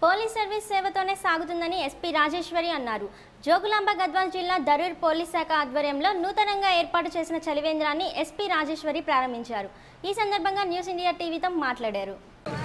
police service సేవతోనే సాగుతుందని SP Rajeshwari అన్నారు జోగులాంబ గద్వాల్ జిల్లా దరూర్ పోలీస్ శాఖ ఆధ్వర్యంలో నూతనంగా ఏర్పాటు చేసిన చలివేంద్రాన్ని ఎస్పీ రాజేశ్వరి ప్రారంభించారు ఈ సందర్భంగా న్యూస్ ఇండియా టీవీతో మాట్లాడారు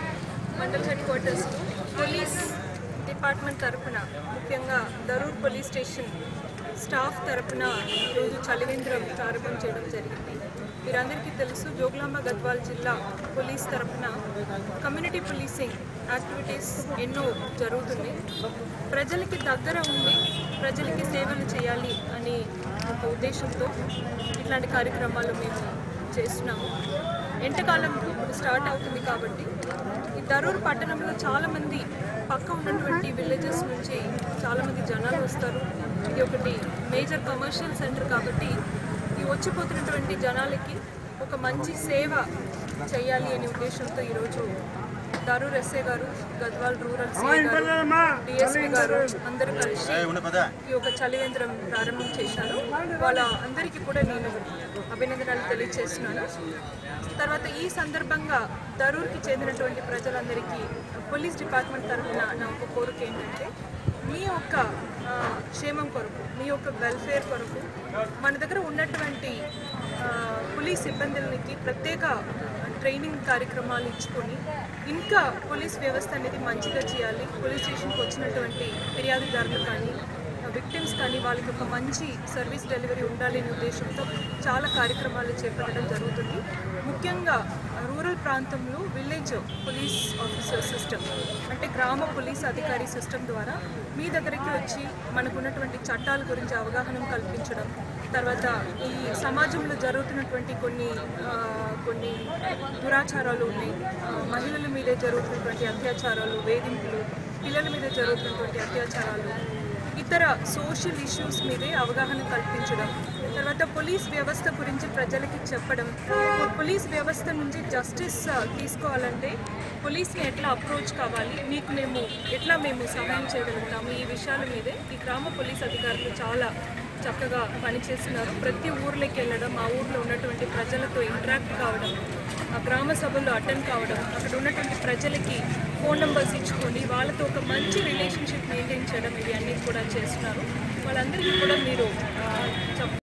mandal headquarters police department తరపున ముఖ్యంగా దరూర్ పోలీస్ స్టేషన్ స్టాఫ్ తరపున ఈరోజు చలివేంద్రం ప్రారంభం చేయడం జరిగింది మీరందరికీ తెలుసు జోగులాంబ గద్వాల్ జిల్లా పోలీస్ తరపున కమ్యూనిటీ పోలీసింగ్ యాక్టివిటీస్ ఎన్నో జరుగుతున్నాయి ప్రజలకి దగ్గర ఉండి ప్రజలకి సేవలు చేయాలి అనే ఒక ఉద్దేశంతో ఇట్లాంటి కార్యక్రమాలు మేము చేస్తున్నాము ఎండాకాలం ఇప్పుడు స్టార్ట్ అవుతుంది కాబట్టి ఈ దరూర్ పట్టణంలో చాలామంది పక్క ఉన్నటువంటి విలేజెస్ నుంచి చాలామంది జనాలు వస్తారు ఇది ఒకటి మేజర్ కమర్షియల్ సెంటర్ కాబట్టి ఈ వచ్చిపోతున్నటువంటి జనాలకి ఒక మంచి సేవ చేయాలి అనే ఉద్దేశంతో ఈరోజు దరూర్ ఎస్ఏ గారు గద్వాల్ రూరల్ సిఐ గారు డిఎస్పీ గారు అందరూ కలిసి ఈ యొక్క చలివేంద్రం ప్రారంభం చేశారు వాళ్ళ అందరికీ కూడా నేను అభినందనలు తెలియజేస్తున్నాను తర్వాత ఈ సందర్భంగా దరూర్కి చెందినటువంటి ప్రజలందరికీ పోలీస్ డిపార్ట్మెంట్ తరఫున నా ఒక కోరిక ఏంటంటే మీ యొక్క ఆ, క్షేమం కొరకు మీ యొక్క వెల్ఫేర్ కొరకు మన దగ్గర ఉన్నటువంటి ఆ, పోలీస్ సిబ్బందులకి ప్రత్యేక ట్రైనింగ్ కార్యక్రమాలు ఇచ్చుకొని ఇంకా పోలీస్ వ్యవస్థ అనేది మంచిగా చేయాలి పోలీస్ స్టేషన్కి వచ్చినటువంటి ఫిర్యాదుదారులు కానీ విక్టిమ్స్ కానీ వాళ్ళకి ఒక మంచి సర్వీస్ డెలివరీ ఉండాలి అనే ఉద్దేశంతో చాలా కార్యక్రమాలు చేపట్టడం జరుగుతుంది ముఖ్యంగా రూరల్ ప్రాంతంలో విలేజ్ పోలీస్ ఆఫీసర్ సిస్టమ్ అంటే గ్రామ పోలీస్ అధికారి సిస్టమ్ ద్వారా మీ దగ్గరికి వచ్చి మనకున్నటువంటి చట్టాల గురించి అవగాహన కల్పించడం తర్వాత ఈ సమాజంలో జరుగుతున్నటువంటి కొన్ని ఆ, కొన్ని దురాచారాలు ఉన్నాయి ఆ, మహిళల మీదే జరుగుతున్నటువంటి అత్యాచారాలు వేధింపులు పిల్లల మీద జరుగుతున్నటువంటి అత్యాచారాలు ఇతర సోషల్ ఇష్యూస్ మీదే అవగాహన కల్పించడం తర్వాత పోలీస్ వ్యవస్థ గురించి ప్రజలకి చెప్పడం పోలీస్ వ్యవస్థ నుంచి జస్టిస్ ఆ, తీసుకోవాలంటే పోలీస్ని ఎట్లా అప్రోచ్ కావాలి మీకు మేము ఎట్లా మేము సహాయం చేయగలుగుతాము ఈ విషయాల మీదే ఈ గ్రామ పోలీస్ అధికారులు చాలా చక్కగా పనిచేస్తున్నారు ప్రతి ఊర్లోకి వెళ్ళడం ఆ ఊర్లో ఉన్నటువంటి ప్రజలతో ఇంటరాక్ట్ కావడం ఆ గ్రామ సభల్లో అటెండ్ కావడం అక్కడ ఉన్నటువంటి ప్రజలకి ఫోన్ నెంబర్స్ ఇచ్చుకొని వాళ్ళతో ఒక మంచి రిలేషన్షిప్ మెయింటైన్ చేయడం ఇవి అన్నీ కూడా చేస్తున్నారు వాళ్ళందరికీ కూడా మీరు ఆ, చెప్